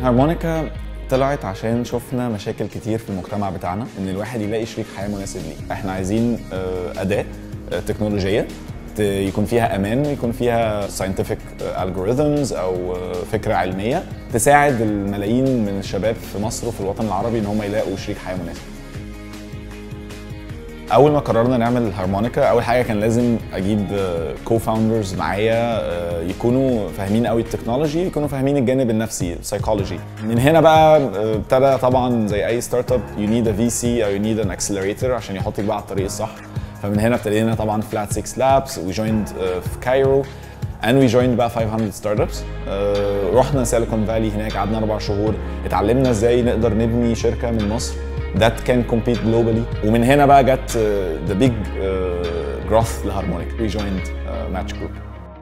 هارمونيكا طلعت عشان شفنا مشاكل كتير في المجتمع بتاعنا ان الواحد يلاقي شريك حياه مناسب ليه احنا عايزين آه، اداه آه، تكنولوجيه ت- يكون فيها امان يكون فيها scientific algorithms او آه، فكره علميه تساعد الملايين من الشباب في مصر وفي الوطن العربي ان هم يلاقوا شريك حياه مناسب اول ما قررنا نعمل هارمونيكا اول حاجه كان لازم اجيب كو فاوندرز معايا آه، يكونوا فاهمين قوي التكنولوجي يكونوا فاهمين الجانب النفسي السايكولوجي من هنا بقى آه، ابتدى طبعا زي اي ستارت اب يو نيد ا في سي او يو نيد ان اكسلريتور عشان يحطك بقى على الطريق الصح فمن هنا ابتدينا طبعا فلات 6 لابس وي جويند في كايرو and we joined بقى 500 ستارت ابس رحنا سيليكون فالي هناك قعدنا اربع شهور اتعلمنا ازاي نقدر نبني شركه من مصر that can compete globally ومن هنا بقى جت uh, the big uh, growth لهارمونيك we joined uh, Match Group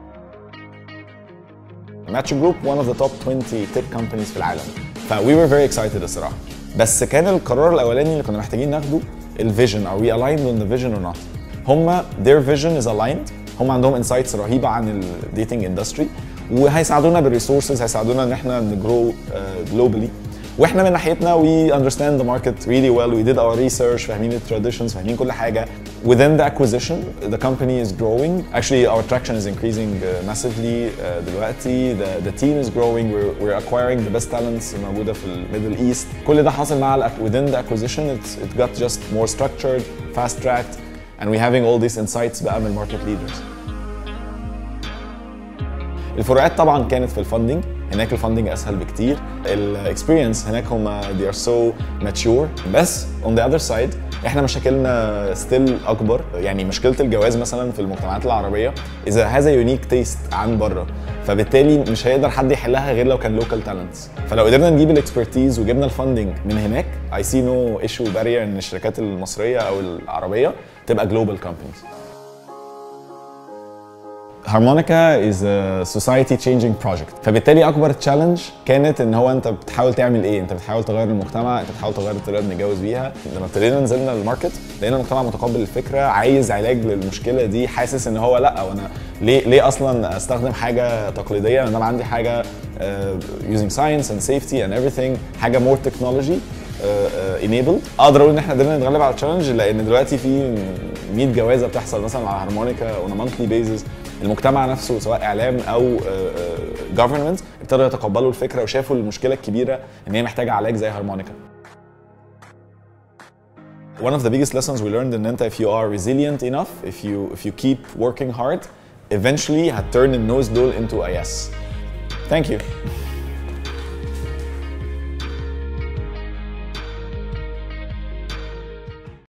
Match Group one of the top 20 tech companies في العالم ف we were very excited الصراحه بس كان القرار الاولاني اللي كنا محتاجين ناخده الفيجن are we aligned on the vision or not هم their vision is aligned هم عندهم انسايتس رهيبه عن الديتنج اندستري وهيساعدونا بالريسورسز هيساعدونا ان احنا نجرو جلوبالي واحنا من ناحيتنا we understand the market really well we did our research فاهمين التراديشنز فاهمين كل حاجه within the acquisition the company is growing actually our traction is increasing uh, massively uh, دلوقتي the, the team is growing we're, we're acquiring the best talents موجوده في الميدل ايست كل ده حاصل مع ال- within the acquisition it's, it got just more structured fast tracked and we're having all these insights بقى من market leaders الفروقات طبعا كانت في الفندنج هناك الفندنج اسهل بكتير الاكسبيرينس هناك هم they are so mature بس on the other side احنا مشاكلنا ستيل اكبر يعني مشكله الجواز مثلا في المجتمعات العربيه اذا هذا يونيك تيست عن بره فبالتالي مش هيقدر حد يحلها غير لو كان لوكال تالنتس فلو قدرنا نجيب الاكسبرتيز وجبنا الفندنج من هناك اي سي نو ايشو بارير ان الشركات المصريه او العربيه تبقى جلوبال كومبانيز هارمونيكا از سوسايتي تشينجينج بروجكت فبالتالي اكبر تشالنج كانت ان هو انت بتحاول تعمل ايه انت بتحاول تغير المجتمع انت بتحاول تغير الطريقه اللي بنتجوز بيها لما ابتدينا نزلنا الماركت لقينا المجتمع متقبل الفكره عايز علاج للمشكله دي حاسس ان هو لا وانا ليه ليه اصلا استخدم حاجه تقليديه انا عندي حاجه uh, using science and safety and everything حاجه more technology انيبلد اقدر اقول ان احنا قدرنا نتغلب على التشالنج لان دلوقتي في 100 جوازه بتحصل مثلا على هارمونيكا اون مانثلي بيزز المجتمع نفسه سواء اعلام او جفرمنت ابتدوا يتقبلوا الفكره وشافوا المشكله الكبيره ان هي محتاجه علاج زي هارمونيكا One of the biggest lessons we learned ان انت if you are resilient enough if you if you keep working hard eventually هتturn النوز دول into a yes. Thank you.